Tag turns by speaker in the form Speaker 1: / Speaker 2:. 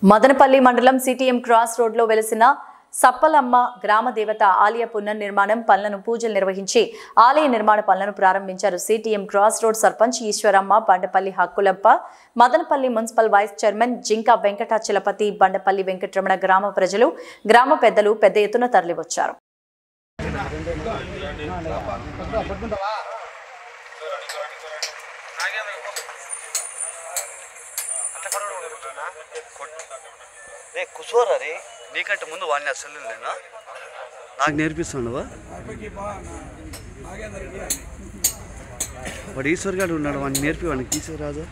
Speaker 1: మదనపల్లి మండలం CTM cross రోడ్లో వెలిసిన సప్పలమ్మ గ్రామ దేవత ఆలయ పునర్నిర్మాణం పనులను పూజలు నిర్వహించి ఆలయ నిర్మాణ పనులను ప్రారంభించారు CTM cross road sarpanch Eswaramma Bandapalli Hakkulappa Madanapalli municipal vice chairman Jinka Venkatachalapathi Bandapalli Venkataramana గ్రామ ప్రజలు గ్రామ పెద్దలు పెద్ద ఎత్తున తరలివచ్చారు
Speaker 2: రే కుసోరా రే నీకంటే ముందు వాడిని అసలు లేనా నాకు నేర్పిస్తున్నావా వాడు ఈశ్వర్ గారు ఉన్నాడు వాడిని నేర్పి వాడిని తీసుకురాదు